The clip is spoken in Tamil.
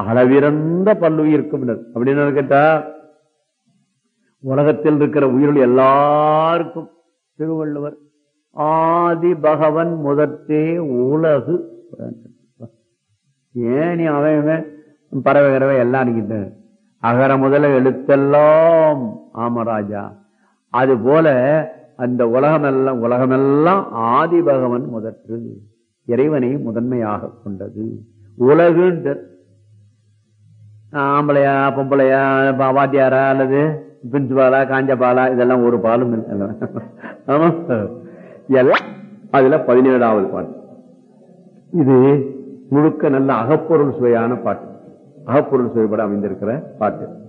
அளவிறந்த பல்லுயிர்க்கும் அப்படின்னு கேட்டா உலகத்தில் இருக்கிற உயிர்கள் எல்லாருக்கும் திருவள்ளுவர் ஆதி பகவன் முதற்றே உலகு ஏன் நீ அவன் இவன் பறவை கறவை எல்லாம் அடிக்கிட்ட அகர முதல எழுத்தெல்லாம் ஆமராஜா அது போல அந்த உலகமெல்லாம் உலகமெல்லாம் ஆதி பகவன் முதற்று இறைவனை முதன்மையாக கொண்டது உலகுன்ற ஆம்பளையா பொம்பளையா பா- வாத்தியாரா அல்லது பிரின்சிபாலா காஞ்சபாலா இதெல்லாம் ஒரு பாலும் இல்லை ஆமா எல்லாம் அதுல பதினேழாவது பாட்டு இது முழுக்க நல்ல அகப்பொருள் சுவையான பாட்டு அகப்பொருள் சுவைப்பட அமைந்திருக்கிற பாட்டு